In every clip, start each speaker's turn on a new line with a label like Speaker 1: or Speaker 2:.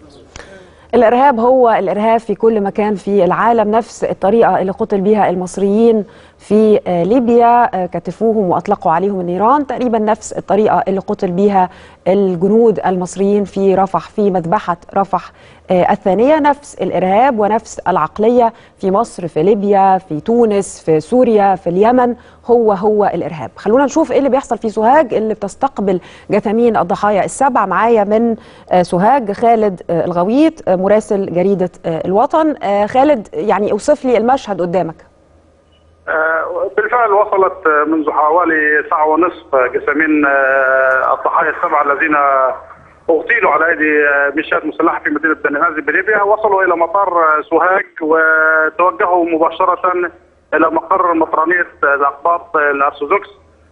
Speaker 1: الارهاب هو الارهاب في كل مكان في العالم نفس الطريقه اللي قتل بها المصريين في ليبيا كتفوهم واطلقوا عليهم النيران تقريبا نفس الطريقه اللي قتل بها الجنود المصريين في رفح في مذبحه رفح الثانيه نفس الارهاب ونفس العقليه في مصر في ليبيا في تونس في سوريا في اليمن هو هو الارهاب خلونا نشوف ايه اللي بيحصل في سوهاج اللي بتستقبل جثامين الضحايا السبع معايا من سوهاج خالد الغويط مراسل جريده الوطن خالد يعني اوصف لي المشهد قدامك
Speaker 2: بالفعل وصلت منذ حوالي ساعة ونصف جثامين الضحايا السبعة الذين اغتيلوا على ايدي ميليشيات مسلحه في مدينه بنغازي بليبيا وصلوا الى مطار سوهاج وتوجهوا مباشره الى مقر مطرانيه الاقباط الارثوذكس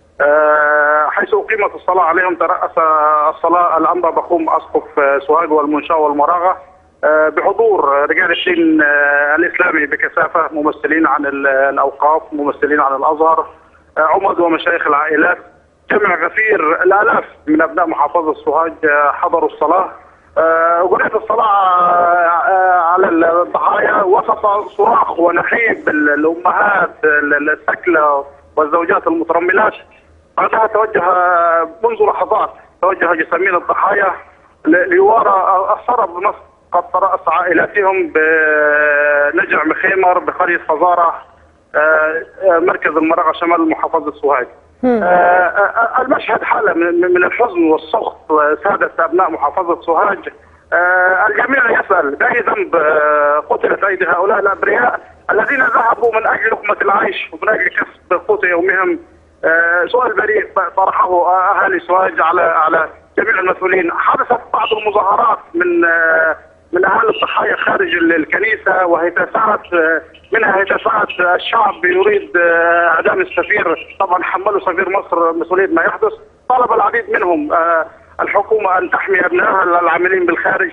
Speaker 2: حيث اقيمت الصلاه عليهم تراس الصلاه الانبا بقوم اسقف سوهاج والمنشاه والمراغه بحضور رجال الدين الاسلامي بكثافه ممثلين عن الاوقاف ممثلين عن الازهر عمد ومشايخ العائلات جمع غفير الالاف من ابناء محافظه سوهاج حضروا الصلاه أغنية الصلاة على الضحايا وسط صراخ ونحيب الأمهات السكلة والزوجات المترملات بعدها توجه منذ لحظات توجه جسامين الضحايا ليوارى الصرب بمصر قد ترأس عائلاتهم بنجع مخيمر بقرية فزارة مركز المرغة شمال محافظة سوهاج المشهد حالة من الحزن والسخط سادت أبناء محافظة سوهاج الجميع يسأل بأي ذنب قتلت أيدي هؤلاء الأبرياء الذين ذهبوا من أجل لقمة العيش ومن أجل كسب قوت يومهم سؤال بريء طرحه أهالي سوهاج على على جميع المسؤولين حدثت بعض المظاهرات من من اهالي الضحايا خارج الكنيسه وهتافات منها هتافات الشعب يريد اعدام السفير طبعا حملوا سفير مصر مسؤوليه ما يحدث طلب العديد منهم الحكومه ان تحمي ابنائها العاملين بالخارج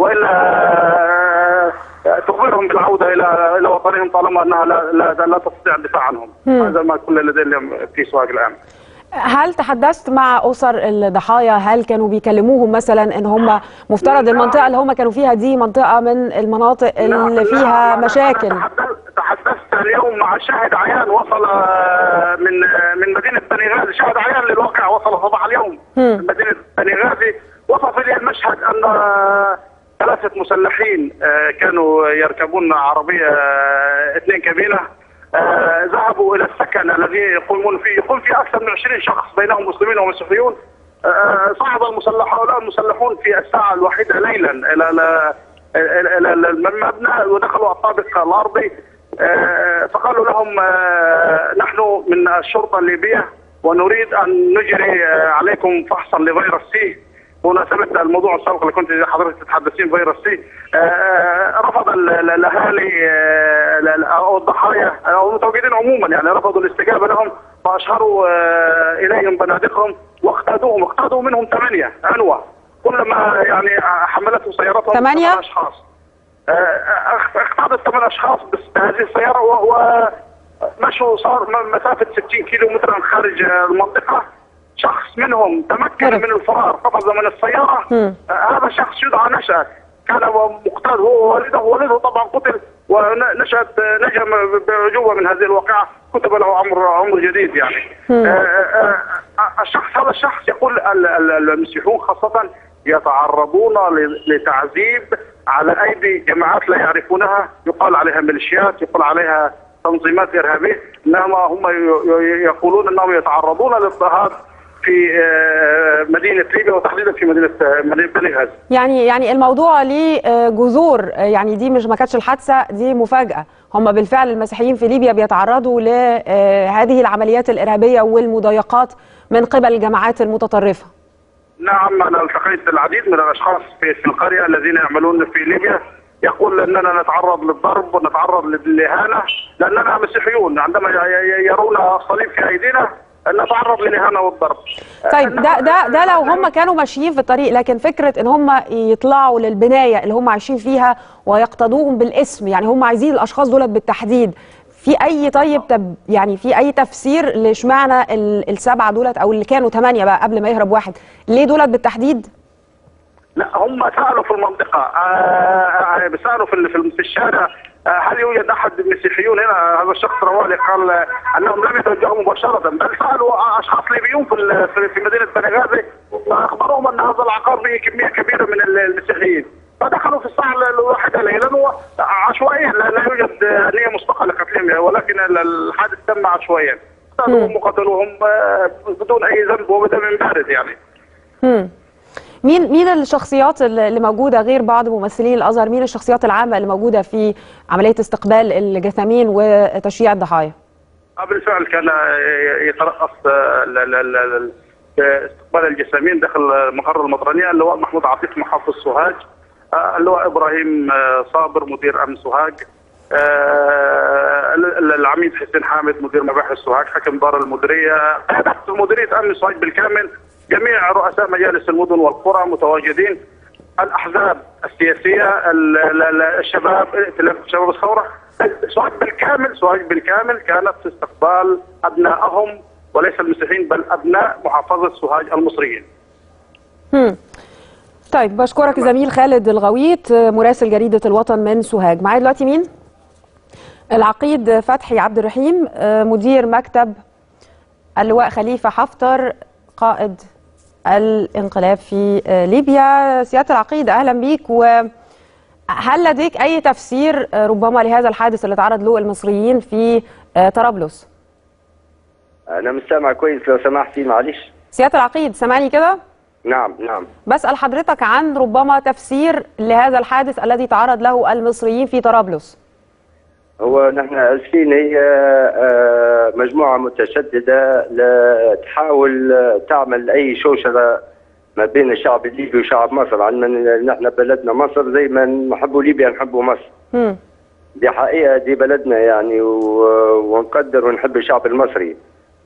Speaker 2: والا تخبرهم بالعوده الى الى وطنهم طالما انها لا لا, لا تستطيع الدفاع عنهم هذا ما كل لدينا في سواق الان
Speaker 1: هل تحدثت مع اسر الضحايا هل كانوا بيكلموهم مثلا ان هم مفترض المنطقه اللي هم كانوا فيها دي منطقه من المناطق اللي فيها مشاكل
Speaker 2: تحدثت اليوم مع شاهد عيان وصل من من مدينه بني غازي شاهد عيان للواقع وصل صباح اليوم من مدينه بني غازي وصف لي المشهد ان ثلاثه مسلحين كانوا يركبون عربيه اثنين كابينه آه ذهبوا الى السكن الذي يقومون فيه يقوم فيه اكثر من 20 شخص بينهم مسلمين ومسيحيون آه صعد المسلح هؤلاء المسلحون في الساعه الواحده ليلا الى الى المبنى ودخلوا الطابق الارضي آه فقالوا لهم نحن من الشرطه الليبيه ونريد ان نجري عليكم فحصا لفيروس سي بمناسبة الموضوع السابق اللي كنت حضرتك تتحدثين فيروس سي رفض الاهالي او الضحايا او المتواجدين عموما يعني رفضوا الاستجابه لهم فاشهروا اليهم بنادقهم واقتادوهم اقتادوا منهم ثمانيه عنوه كلما يعني حملته سيارتهم
Speaker 1: ثمانيه
Speaker 2: اشخاص اقتادت ثمان اشخاص بهذه السياره و مشوا صار مسافه 60 كيلو مترا خارج المنطقه شخص منهم تمكن من الفرار قفز من السياره آه هذا شخص يدعى نشأ كان مقتاد هو والده والده طبعا قتل ونشأت نجا بعجوبه من هذه الواقعه كتب له عمر عمر جديد يعني آه آه الشخص هذا الشخص يقول المسيحيون خاصه يتعرضون لتعذيب على ايدي جماعات لا يعرفونها يقال عليها ميليشيات يقال عليها تنظيمات ارهابيه انما هم يقولون انهم يتعرضون للاضطهاد في مدينه ليبيا وتحديدا في مدينه مدينه بني غازي.
Speaker 1: يعني يعني الموضوع ليه جذور يعني دي مش ما كانتش الحادثه دي مفاجاه، هم بالفعل المسيحيين في ليبيا بيتعرضوا لهذه العمليات الارهابيه والمضايقات من قبل الجماعات المتطرفه.
Speaker 2: نعم انا التقيت العديد من الاشخاص في, في القريه الذين يعملون في ليبيا يقول اننا نتعرض للضرب ونتعرض للاهانه لاننا مسيحيون عندما يرون الصليب في ايدينا نتعرض للاهانه والضرب.
Speaker 1: طيب ده ده ده لو هم كانوا ماشيين في الطريق لكن فكره ان هم يطلعوا للبنايه اللي هم عايشين فيها ويقتضوهم بالاسم يعني هم عايزين الاشخاص دولت بالتحديد في اي طيب تب يعني في اي تفسير لاشمعنى السبعه دولت او اللي كانوا ثمانيه بقى قبل ما يهرب واحد ليه دولت بالتحديد؟
Speaker 2: لا هم سالوا في المنطقه آه سالوا في في في الشارع آه هل يوجد احد المسيحيون هنا هذا الشخص روالي قال آه انهم لم يتوجهوا مباشره بل سالوا اشخاص ليبيون في في, في مدينه بنغازي فاخبروهم ان هذا العقار به كميه كبيره من المسيحيين فدخلوا في الساعه الواحده ليلا عشوائيا لا يوجد نيه مسبقه لقتلهم ولكن الحادث تم عشوائيا قتلوهم وقتلوهم بدون اي ذنب وبدم بارد يعني.
Speaker 1: مم. مين مين الشخصيات اللي موجوده غير بعض ممثلين الازهر مين الشخصيات العامه اللي موجوده في عمليه استقبال الجثامين وتشييع الضحايا
Speaker 2: بالفعل كان يترأس استقبال الجثامين داخل مقر المطرانيه اللواء محمود عتيق محافظ سوهاج اللواء ابراهيم صابر مدير امن سوهاج العميد حسين حامد مدير مباحث سوهاج حكم دار المديريه مديريه امن سوهاج بالكامل جميع رؤساء مجالس المدن والقرى متواجدين الاحزاب السياسيه الشباب ائتلاف شباب الثوره سوهاج بالكامل سوهاج بالكامل كانت في استقبال ابنائهم وليس المسيحيين بل ابناء محافظه سوهاج المصريين.
Speaker 1: هم. طيب بشكرك زميل خالد الغويط مراسل جريده الوطن من سوهاج معايا دلوقتي مين؟ العقيد فتحي عبد الرحيم مدير مكتب اللواء خليفه حفتر قائد الانقلاب في ليبيا سياده العقيد اهلا بيك وهل لديك اي تفسير ربما لهذا الحادث اللي تعرض له المصريين في طرابلس
Speaker 3: انا مش سامع كويس لو سمحتي معلش
Speaker 1: سياده العقيد سامعني كده
Speaker 3: نعم نعم
Speaker 1: بسال حضرتك عن ربما تفسير لهذا الحادث الذي تعرض له المصريين في طرابلس
Speaker 3: هو نحن اسفين هي مجموعه متشدده تحاول تعمل اي شوشره ما بين الشعب الليبي وشعب مصر عندنا نحن بلدنا مصر زي ما نحبوا ليبيا نحبوا مصر.
Speaker 1: م.
Speaker 3: دي حقيقه دي بلدنا يعني ونقدر ونحب الشعب المصري.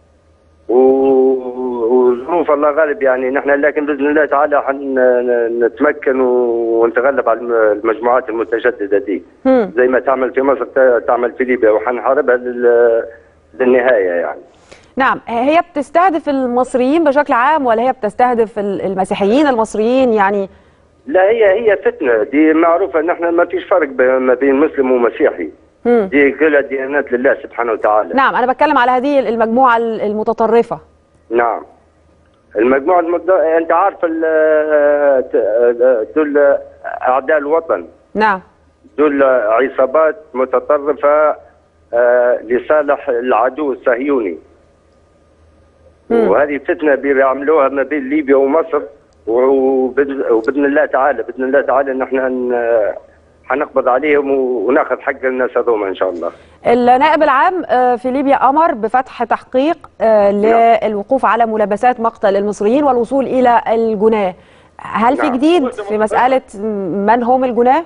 Speaker 3: وظروف الله غالب يعني نحن لكن باذن الله تعالى نتمكن ونتغلب على المجموعات المتشدده دي
Speaker 1: هم.
Speaker 3: زي ما تعمل في مصر تعمل في ليبيا وحنحاربها للنهايه يعني
Speaker 1: نعم هي بتستهدف المصريين بشكل عام ولا هي بتستهدف المسيحيين المصريين يعني
Speaker 3: لا هي هي فتنه دي معروفه نحن ما فيش فرق ما بين مسلم ومسيحي
Speaker 1: هم.
Speaker 3: دي كلها ديانات لله سبحانه وتعالى
Speaker 1: نعم انا بتكلم على هذه المجموعه المتطرفه
Speaker 3: نعم المجموعة المد... أنت عارف ال... دول أعداء الوطن
Speaker 1: نعم
Speaker 3: دول عصابات متطرفة لصالح العدو الصهيوني وهذه فتنة بيعملوها ما بين ليبيا ومصر وبإذن الله تعالى بإذن الله تعالى نحن حنقبض عليهم وناخذ حق الناس هذوما ان شاء الله.
Speaker 1: النائب العام في ليبيا امر بفتح تحقيق للوقوف على ملابسات مقتل المصريين والوصول الى الجناه. هل في جديد في مساله من هم الجناه؟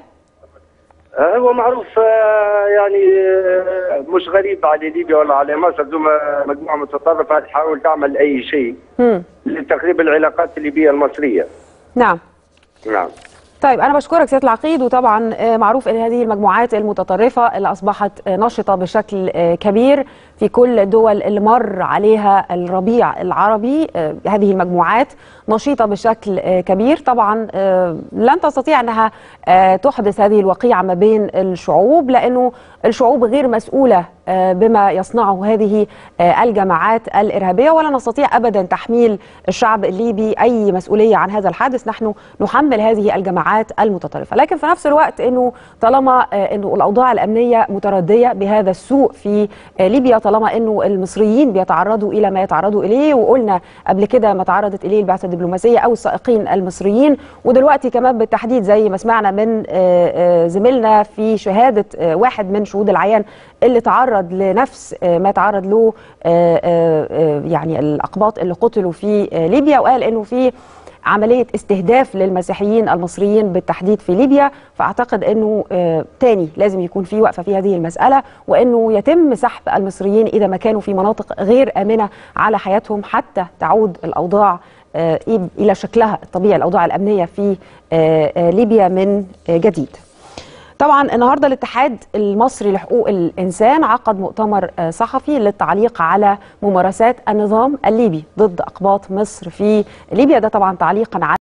Speaker 3: هو معروف يعني مش غريب على ليبيا ولا على مصر دوما مجموعه متطرفه تحاول تعمل اي شيء لتخريب العلاقات الليبيه المصريه.
Speaker 1: نعم.
Speaker 3: نعم.
Speaker 1: طيب أنا بشكرك سيادة العقيد وطبعا معروف أن هذه المجموعات المتطرفة اللي أصبحت نشطة بشكل كبير في كل دول اللي مر عليها الربيع العربي هذه المجموعات نشيطة بشكل كبير طبعا لن تستطيع أنها تحدث هذه الوقيعة ما بين الشعوب لأنه الشعوب غير مسؤولة بما يصنعه هذه الجماعات الإرهابية ولا نستطيع أبدا تحميل الشعب الليبي أي مسؤولية عن هذا الحادث نحن نحمل هذه الجماعات المتطرفة لكن في نفس الوقت أنه طالما أنه الأوضاع الأمنية متردية بهذا السوء في ليبيا طالما أنه المصريين بيتعرضوا إلى ما يتعرضوا إليه وقلنا قبل كده ما تعرضت إليه البعثة الدبلوماسية أو السائقين المصريين ودلوقتي كمان بالتحديد زي ما سمعنا من زميلنا في شهادة واحد من شهود العيان اللي تعرض لنفس ما تعرض له يعني الأقباط اللي قتلوا في ليبيا وقال أنه في عملية استهداف للمسيحيين المصريين بالتحديد في ليبيا فأعتقد أنه تاني لازم يكون في وقفة في هذه المسألة وأنه يتم سحب المصريين إذا ما كانوا في مناطق غير آمنة على حياتهم حتى تعود الأوضاع إلى شكلها الطبيعي الأوضاع الأمنية في ليبيا من جديد طبعا النهارده الاتحاد المصري لحقوق الانسان عقد مؤتمر صحفي للتعليق على ممارسات النظام الليبي ضد اقباط مصر في ليبيا ده طبعا تعليقا على